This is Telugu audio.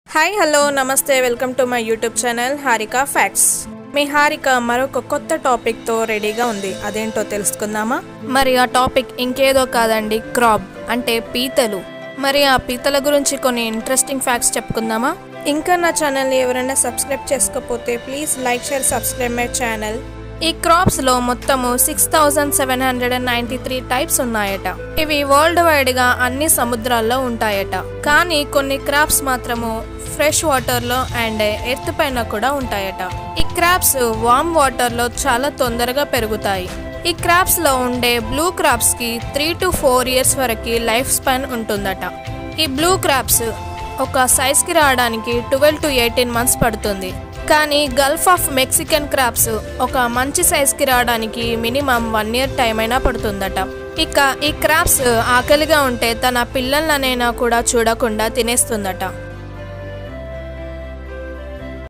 హాయ్ హలో నమస్తే welcome to my YouTube channel Harika facts మీ హారిక మరొక కొత్త టాపిక్తో రెడీగా ఉంది అదేంటో తెలుసుకుందామా మరి ఆ టాపిక్ ఇంకేదో కాదండి క్రాప్ అంటే పీతలు మరి ఆ పీతల గురించి కొన్ని ఇంట్రెస్టింగ్ ఫ్యాక్ట్స్ చెప్పుకుందామా ఇంకా నా ఛానల్ని ఎవరైనా సబ్స్క్రైబ్ చేసుకోకపోతే please like share subscribe my channel ఈ క్రాప్స్ లో మొత్తము six thousand seven hundred and ninety three types ఉన్నాయట ఇవి వరల్డ్ వైడ్ గా అన్ని సముద్రాల్లో ఉంటాయట కానీ కొన్ని క్రాప్స్ మాత్రము ఫ్రెష్ వాటర్ లో అండ్ ఎర్త్ పైన కూడా ఉంటాయట ఈ క్రాప్స్ వామ్ వాటర్ లో చాలా తొందరగా పెరుగుతాయి ఈ క్రాప్స్ లో ఉండే బ్లూ క్రాప్స్ కి త్రీ టు ఫోర్ ఇయర్స్ వరకు లైఫ్ స్పాన్ ఉంటుందట ఈ బ్లూ క్రాప్స్ ఒక సైజ్ కి రావడానికి ట్వెల్వ్ టు ఎయిటీన్ మంత్స్ పడుతుంది కానీ గల్ఫ్ ఆఫ్ మెక్సికన్ క్రాప్స్ ఒక మంచి సైజ్ కి రావడానికి మినిమం వన్ ఇయర్ టైం అయినా పడుతుందట ఇక ఈ క్రాప్స్ ఆకలిగా ఉంటే తన పిల్లలనైనా కూడా చూడకుండా తినేస్తుందట